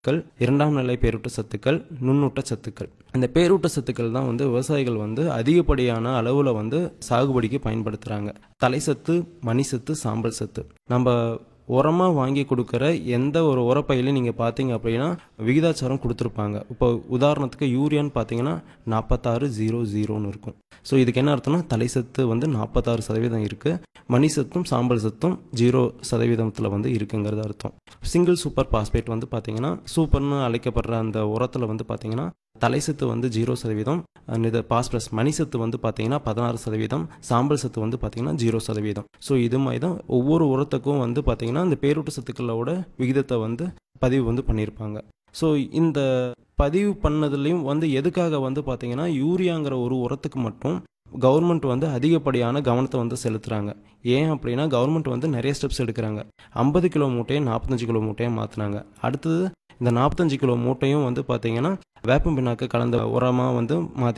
சத்துக்கள் இரண்டாம் நிலை பேரூட்ட சத்துக்கள் நுண்ணூட்ட சத்துக்கள் இந்த பேரூட்ட சத்துக்கள் தான் வந்து விவசாயிகள் வந்து அதிகப்படியான அளவில் வந்து சாகுபடிக்கு பயன்படுத்துகிறாங்க தலைசத்து மணிசத்து சாம்பல் சத்து நம்ம உரமாக வாங்கி கொடுக்குற எந்த ஒரு உரப்பையிலையும் நீங்கள் பார்த்தீங்க அப்படின்னா விகிதாச்சாரம் கொடுத்துருப்பாங்க இப்போ உதாரணத்துக்கு யூரியான்னு பார்த்தீங்கன்னா நாற்பத்தாறு ஜீரோ ஜீரோன்னு இருக்கும் ஸோ இதுக்கு என்ன அர்த்தம்னா தலைசத்து வந்து நாற்பத்தாறு சதவீதம் இருக்குது மணிசத்தும் சாம்பல் சத்தும் ஜீரோ சதவீதத்தில் வந்து இருக்குங்கிறது அர்த்தம் சிங்கிள் சூப்பர் பாஸ்பேட் வந்து பார்த்தீங்கன்னா சூப்பர்னு அழைக்கப்படுற அந்த உரத்தில் வந்து பார்த்தீங்கன்னா தலைசத்து வந்து ஜீரோ சதவீதம் and இது பாஸ்பரஸ் மணிசத்து வந்து பார்த்தீங்கன்னா பதினாறு சதவீதம் சாம்பல் சத்து வந்து பார்த்தீங்கன்னா ஜீரோ சதவீதம் ஸோ இது மாதிரி தான் ஒவ்வொரு உரத்துக்கும் வந்து பார்த்தீங்கன்னா இந்த பேரூட்ட சத்துக்களோட விகிதத்தை வந்து பதிவு வந்து பண்ணியிருப்பாங்க ஸோ இந்த பதிவு பண்ணதுலேயும் வந்து எதுக்காக வந்து பார்த்தீங்கன்னா யூரியாங்கிற ஒரு உரத்துக்கு மட்டும் கவர்மெண்ட் வந்து அதிகப்படியான கவனத்தை வந்து செலுத்துகிறாங்க ஏன் அப்படின்னா கவர்மெண்ட் வந்து நிறைய ஸ்டெப்ஸ் எடுக்கிறாங்க ஐம்பது கிலோ மூட்டையை நாற்பத்தஞ்சு கிலோ மூட்டையை மாற்றினாங்க அடுத்தது இந்த நாற்பத்தஞ்சு கிலோ மூட்டையும் வந்து பார்த்தீங்கன்னா வேப்பம் பிண்ணாக்கு கலந்த உரமாக வந்து மாற்றி